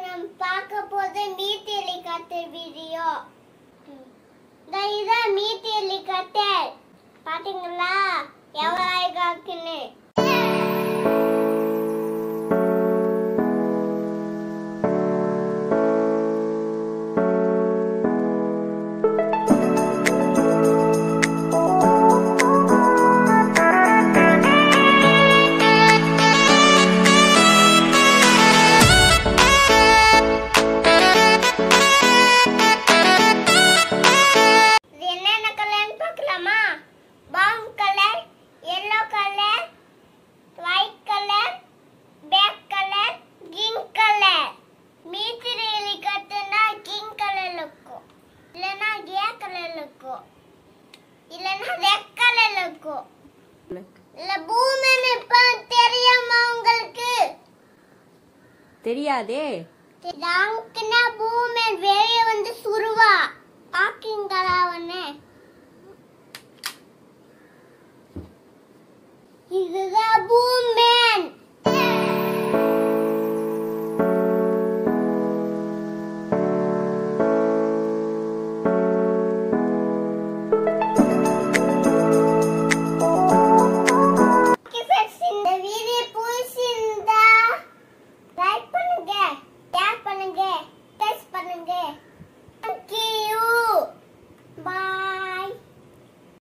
நம்ம பார்க்க போது மீட் ஹெலிகாப்டர் வீடியோ இதான் மீட் ஹெலிகாப்டர் பாத்தீங்களா எவ்வளவு அழகா இருக்குன்னு இது என்னென்ன கலர்னு பார்க்கலாமா brown colour yellow colour white colour black colour green colour மீட்டர் ஹெலிகாப்டர்னா கிரீன் கலர்ல இருக்கும் இல்லைன்னா கிரே கலர்ல இருக்கும் இல்லைன்னா ரெட் கலர்ல இருக்கும் இல்ல பூமின்னு இப்ப தெரியுமா உங்களுக்கு தெரியாதே ராங்க்னா பூமி வெளியே வந்து சுருவா ஆக்கிங்களா ஒண்ணு இதுதான்